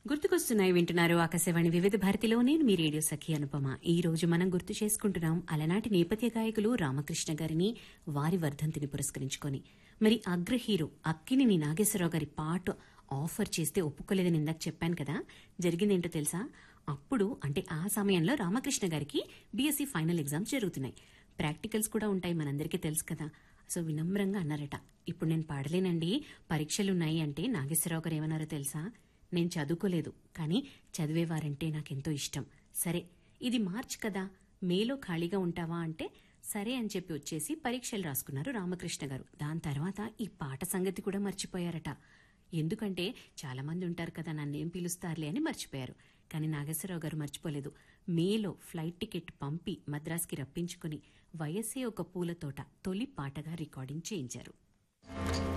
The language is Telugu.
గుర్తుకొస్తున్నాయి వింటున్నారు ఆకాశవాణి వివిధ భారతిలో నేను మీ రేడియో సఖి అనుపమ ఈ రోజు మనం గుర్తు చేసుకుంటున్నాం అలనాటి నేపథ్య గాయకులు రామకృష్ణ గారిని వారి వర్ధంతిని పురస్కరించుకొని మరి అగ్ర హీరో అక్కినేని నాగేశ్వరరావు గారి పాట ఆఫర్ చేస్తే ఒప్పుకోలేదని ఇందాక చెప్పాను కదా జరిగిందేంటో తెలుసా అప్పుడు అంటే ఆ సమయంలో రామకృష్ణ గారికి బీఎస్సీ ఫైనల్ ఎగ్జామ్స్ జరుగుతున్నాయి ప్రాక్టికల్స్ కూడా ఉంటాయి మనందరికీ తెలుసు కదా సో వినమ్రంగా అన్నారట ఇప్పుడు నేను పాడలేనండి పరీక్షలున్నాయి అంటే నాగేశ్వరరావు గారు ఏమన్నారో తెలుసా నేను చదువుకోలేదు కానీ చదివేవారంటే నాకెంతో ఇష్టం సరే ఇది మార్చ్ కదా మేలో ఖాళీగా ఉంటావా అంటే సరే అని చెప్పి వచ్చేసి పరీక్షలు రాసుకున్నారు రామకృష్ణ గారు దాని తర్వాత ఈ పాట సంగతి కూడా మర్చిపోయారట ఎందుకంటే చాలా మంది ఉంటారు కదా నన్నేం పిలుస్తారులే అని మర్చిపోయారు కానీ నాగేశ్వరరావు గారు మర్చిపోలేదు మేలో ఫ్లైట్ టికెట్ పంపి మద్రాస్కి రప్పించుకుని వయస్సే ఒక పూల తోట తొలి పాటగా రికార్డింగ్ చేయించారు